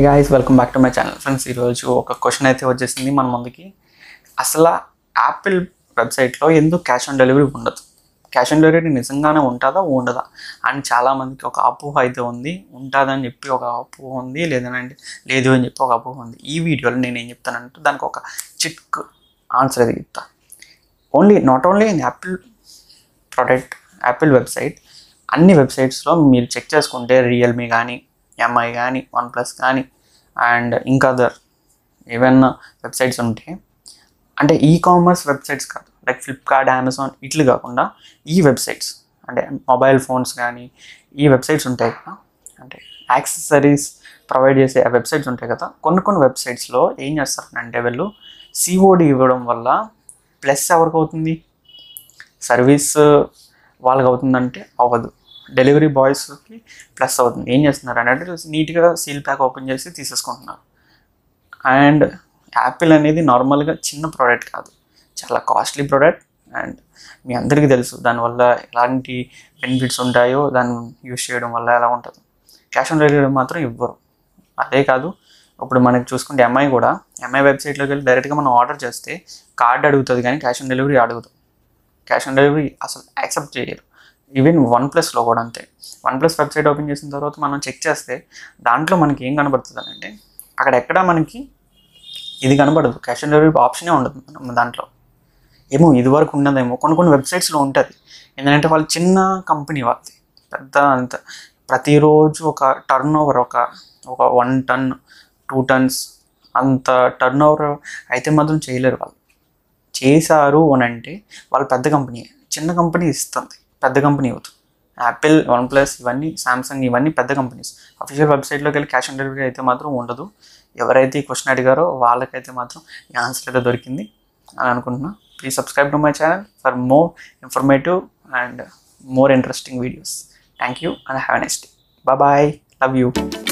guys welcome back to my channel friends ఈరోజు ఒక question అయితే వచ్చేసింది మన ముందుకి అసలు యాపిల్ వెబ్సైట్లో ఎందుకు క్యాష్ ఆన్ డెలివరీ ఉండదు క్యాష్ ఆన్ డెలివరీ నిజంగానే ఉంటుందా ఉండదా అని చాలామందికి ఒక అపోహ అయితే ఉంది ఉంటుందని చెప్పి ఒక అపోహ ఉంది లేదనంటే లేదు అని చెప్పి ఒక అపోహ ఉంది ఈ వీడియోలో నేను ఏం చెప్తానంటే దానికి ఒక చిట్క్ ఆన్సర్ అయితే చెప్తా only not only in Apple product Apple website అన్ని వెబ్సైట్స్లో మీరు చెక్ చేసుకుంటే రియల్మీ కానీ ఎంఐ కానీ వన్ ప్లస్ కానీ అండ్ ఇంకా అదర్ ఈవెన్ వెబ్సైట్స్ ఉంటాయి అంటే ఈ కామర్స్ వెబ్సైట్స్ కాదు లైక్ ఫ్లిప్కార్ట్ అమెజాన్ ఇట్లు కాకుండా ఈ వెబ్సైట్స్ అంటే మొబైల్ ఫోన్స్ కానీ ఈ వెబ్సైట్స్ ఉంటాయి కదా అంటే యాక్సెసరీస్ ప్రొవైడ్ చేసే ఆ వెబ్సైట్స్ ఉంటాయి కదా కొన్ని కొన్ని వెబ్సైట్స్లో ఏం చేస్తారంటే వీళ్ళు సిఓడి ఇవ్వడం వల్ల ప్లస్ ఎవరికి అవుతుంది సర్వీస్ వాళ్ళకి అవుతుందంటే అవ్వదు డెలివరీ బాయ్స్కి ప్లస్ అవుతుంది ఏం చేస్తున్నారు అంటే నీట్గా సీల్ ప్యాక్ ఓపెన్ చేసి తీసేసుకుంటున్నారు అండ్ యాపిల్ అనేది నార్మల్గా చిన్న ప్రోడక్ట్ కాదు చాలా కాస్ట్లీ ప్రోడక్ట్ అండ్ మీ అందరికీ తెలుసు దానివల్ల ఎలాంటి బెనిఫిట్స్ ఉంటాయో దాన్ని యూస్ చేయడం వల్ల ఎలా ఉంటుందో క్యాష్ ఆన్ డెలివరీ మాత్రం ఇవ్వరు అదే కాదు ఇప్పుడు మనకి చూసుకుంటే ఎంఐ కూడా ఎంఐ వెబ్సైట్లోకి వెళ్ళి డైరెక్ట్గా మనం ఆర్డర్ చేస్తే కార్డ్ అడుగుతుంది కానీ క్యాష్ ఆన్ డెలివరీ అడుగుదు క్యాష్ ఆన్ డెలివరీ అసలు యాక్సెప్ట్ చేయరు ఈవెన్ వన్ ప్లస్లో కూడా అంతే వన్ ప్లస్ వెబ్సైట్ ఓపెన్ చేసిన తర్వాత మనం చెక్ చేస్తే దాంట్లో మనకి ఏం కనబడుతుంది అంటే అక్కడ ఎక్కడ మనకి ఇది కనబడదు క్యాష్ ఆన్ డెలివరీ ఆప్షనే ఉండదు మన దాంట్లో ఏమో ఇది వరకు ఉన్నదేమో కొన్ని కొన్ని వెబ్సైట్స్లో ఉంటుంది ఏంటంటే వాళ్ళు చిన్న కంపెనీ వాళ్ళది పెద్ద అంత ప్రతిరోజు ఒక టర్న్ ఓవర్ ఒక ఒక వన్ టన్ టూ టన్స్ అంత టర్న్ ఓవర్ అయితే మాత్రం చేయలేరు వాళ్ళు చేశారు అని అంటే వాళ్ళు పెద్ద కంపెనీ చిన్న కంపెనీ ఇస్తుంది పెద్ద కంపెనీ అవుతుంది యాపిల్ వన్ ప్లస్ ఇవన్నీ సామ్సంగ్ ఇవన్నీ పెద్ద కంపెనీస్ అఫీషియల్ వెబ్సైట్లోకి వెళ్ళి క్యాష్ ఆన్ డెలివరీ అయితే మాత్రం ఉండదు ఎవరైతే ఈ క్వశ్చన్ అడిగారో వాళ్ళకైతే మాత్రం ఈ ఆన్సర్ అయితే దొరికింది అని అనుకుంటున్నా please subscribe to my channel for more informative and more interesting videos thank you and have next day bye love you